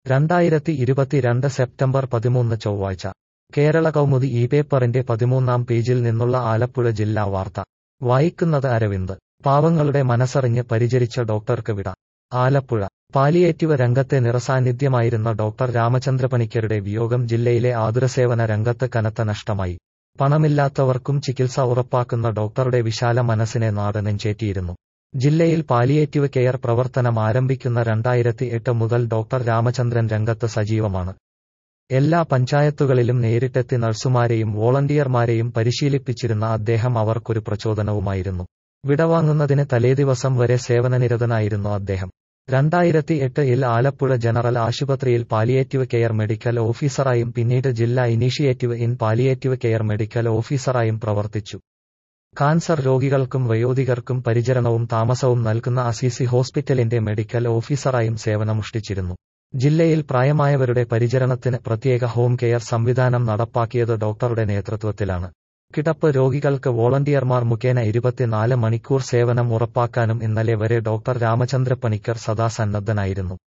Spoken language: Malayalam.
രണ്ടായിരത്തി ഇരുപത്തിരണ്ട് സെപ്റ്റംബർ പതിമൂന്ന് ചൊവ്വാഴ്ച കേരള കൗമുദി ഈ പേപ്പറിന്റെ പതിമൂന്നാം പേജിൽ നിന്നുള്ള ആലപ്പുഴ ജില്ലാ വാർത്ത വായിക്കുന്നത് അരവിന്ദ് പാവങ്ങളുടെ മനസ്സറിഞ്ഞ് പരിചരിച്ച ഡോക്ടർക്ക് വിട ആലപ്പുഴ പാലിയേറ്റീവ് രംഗത്തെ നിറസാന്നിധ്യമായിരുന്ന ഡോക്ടർ രാമചന്ദ്രപണിക്കരുടെ വിയോഗം ജില്ലയിലെ ആതുരസേവന രംഗത്ത് കനത്ത നഷ്ടമായി പണമില്ലാത്തവർക്കും ചികിത്സ ഉറപ്പാക്കുന്ന ഡോക്ടറുടെ വിശാല മനസ്സിനെ നാട് നെഞ്ചേറ്റിയിരുന്നു ജില്ലയിൽ പാലിയേറ്റീവ് കെയർ പ്രവർത്തനം ആരംഭിക്കുന്ന രണ്ടായിരത്തി എട്ട് മുതൽ ഡോക്ടർ രാമചന്ദ്രൻ രംഗത്ത് സജീവമാണ് എല്ലാ പഞ്ചായത്തുകളിലും നേരിട്ടെത്തി നഴ്സുമാരെയും വോളണ്ടിയർമാരെയും പരിശീലിപ്പിച്ചിരുന്ന അദ്ദേഹം അവർക്കൊരു പ്രചോദനവുമായിരുന്നു വിടവാങ്ങുന്നതിന് തലേദിവസം വരെ സേവനനിരതനായിരുന്നു അദ്ദേഹം രണ്ടായിരത്തി എട്ടിൽ ആലപ്പുഴ ജനറൽ ആശുപത്രിയിൽ പാലിയേറ്റീവ് കെയർ മെഡിക്കൽ ഓഫീസറായും പിന്നീട് ജില്ലാ initiative in palliative care medical ഓഫീസറായും പ്രവർത്തിച്ചു കാൻസർ രോഗികൾക്കും വയോധികർക്കും പരിചരണവും താമസവും നൽകുന്ന അസീസി ഹോസ്പിറ്റലിന്റെ മെഡിക്കൽ ഓഫീസറായും സേവനമനുഷ്ഠിച്ചിരുന്നു ജില്ലയിൽ പ്രായമായവരുടെ പരിചരണത്തിന് പ്രത്യേക ഹോം കെയർ സംവിധാനം നടപ്പാക്കിയത് ഡോക്ടറുടെ നേതൃത്വത്തിലാണ് കിടപ്പ് രോഗികൾക്ക് വോളണ്ടിയർമാർ മുഖേന ഇരുപത്തിനാല് മണിക്കൂർ സേവനം ഉറപ്പാക്കാനും ഇന്നലെ വരെ ഡോക്ടർ രാമചന്ദ്ര പണിക്കർ സദാ സന്നദ്ധനായിരുന്നു